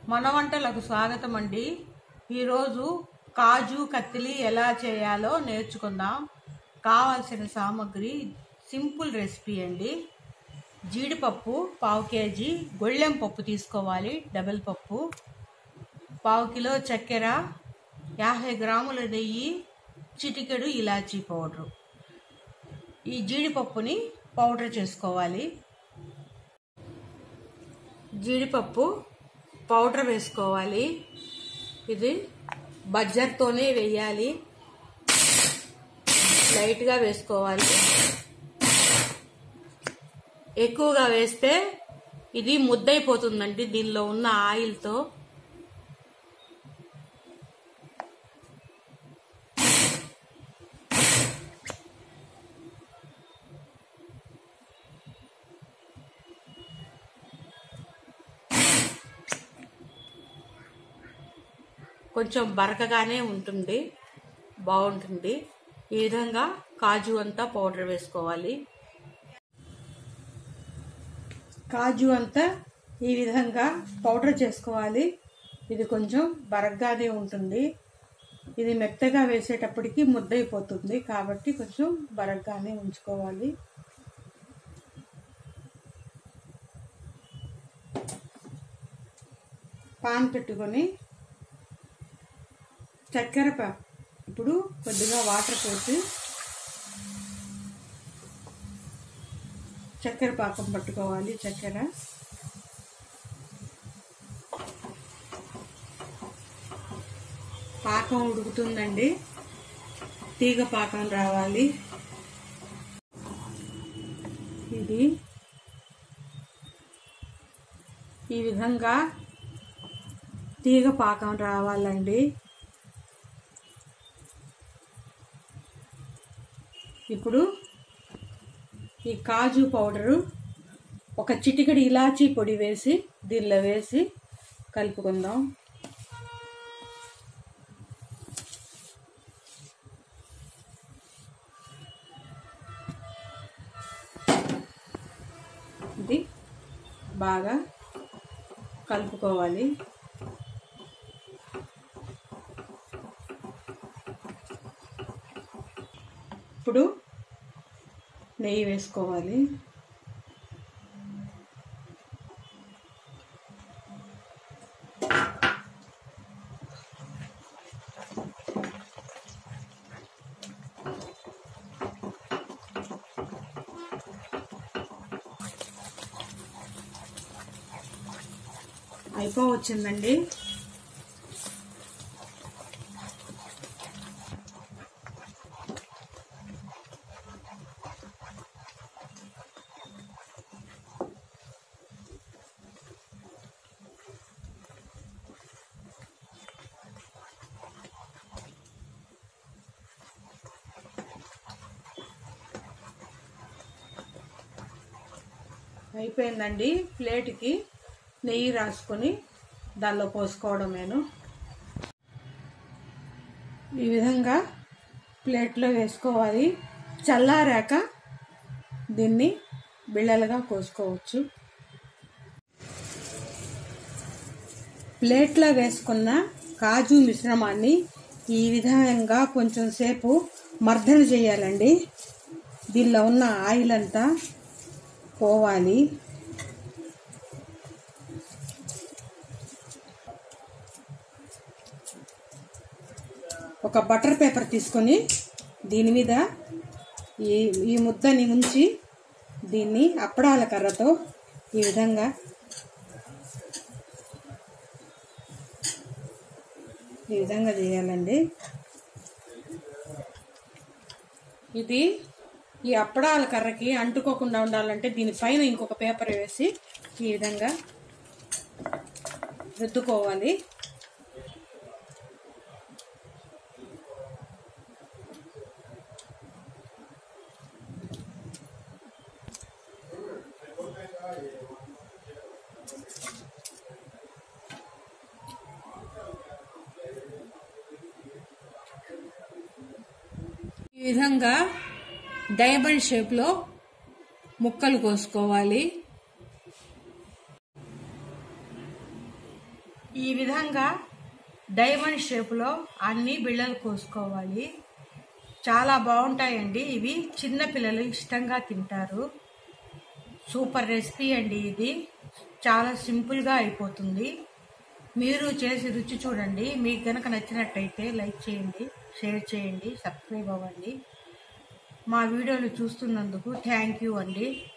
మన వంటలకు స్వాగతం అండి ఈరోజు కాజు కత్తిలి ఎలా చేయాలో నేర్చుకుందాం కావాల్సిన సామాగ్రి సింపుల్ రెసిపీ అండి జీడిపప్పు పావు కేజీ గొళ్ళెం పప్పు తీసుకోవాలి డబల్ పప్పు పావు కిలో చక్కెర యాభై గ్రాముల నెయ్యి చిటికెడు ఇలాచీ పౌడరు ఈ జీడిపప్పుని పౌడర్ చేసుకోవాలి జీడిపప్పు పౌడర్ వేసుకోవాలి ఇది బజ్జర్తోనే వేయాలి లైట్గా వేసుకోవాలి ఎక్కువగా వేస్తే ఇది ముద్దైపోతుందండి దీనిలో ఉన్న ఆయిల్తో కొంచెం బరకగానే ఉంటుంది బాగుంటుంది ఈ విధంగా కాజు అంతా పౌడర్ వేసుకోవాలి కాజు అంతా ఈ విధంగా పౌడర్ చేసుకోవాలి ఇది కొంచెం బరగ్గానే ఉంటుంది ఇది మెత్తగా వేసేటప్పటికి ముద్దయిపోతుంది కాబట్టి కొంచెం బరగ్గానే ఉంచుకోవాలి పాన్ పెట్టుకొని చక్కెర పా ఇప్పుడు కొద్దిగా వాటర్ పోసి చక్కెర పాకం పట్టుకోవాలి చక్కెర పాకం ఉడుకుతుందండి తీగ పాకం రావాలి ఇది ఈ విధంగా తీగ పాకం రావాలండి ఇప్పుడు ఈ కాజు పౌడరు ఒక చిటికడి ఇలాచీ పొడి వేసి దీనిలో వేసి కలుపుకుందాం ఇది బాగా కలుపుకోవాలి ఇప్పుడు నెయ్యి వేసుకోవాలి అయిపో వచ్చిందండి అయిపోయిందండి ప్లేట్కి నెయ్యి రాసుకొని దానిలో పోసుకోవడమేను ఈ విధంగా ప్లేట్లో వేసుకోవాలి చల్లారాక దీన్ని బిళ్ళలుగా కోసుకోవచ్చు ప్లేట్లో వేసుకున్న కాజు మిశ్రమాన్ని ఈ విధంగా కొంచెం సేపు మర్దన చేయాలండి దీనిలో ఉన్న ఆయిల్ అంతా పోవాలి ఒక బటర్ పేపర్ తీసుకొని దీని మీద ఈ ఈ ముద్దని ఉంచి దీన్ని అప్పడాల కర్రతో ఈ విధంగా ఈ విధంగా చేయాలండి ఇది ఈ అప్పడాల కర్రకి అంటుకోకుండా ఉండాలంటే దీనిపైన ఇంకొక పేపర్ వేసి ఈ విధంగా రుద్దుకోవాలి ఈ విధంగా డైమండ్ షేప్లో ముక్కలు కోసుకోవాలి ఈ విధంగా డైమండ్ షేపులో అన్ని బిళ్ళలు కోసుకోవాలి చాలా బాగుంటాయండి ఇవి చిన్న పిల్లలు ఇష్టంగా తింటారు సూపర్ రెసిపీ అండి ఇది చాలా సింపుల్గా అయిపోతుంది మీరు చేసి రుచి చూడండి మీకు కనుక నచ్చినట్టయితే లైక్ చేయండి షేర్ చేయండి సబ్స్క్రైబ్ అవ్వండి మా వీడియోలు చూస్తున్నందుకు థ్యాంక్ యూ అండి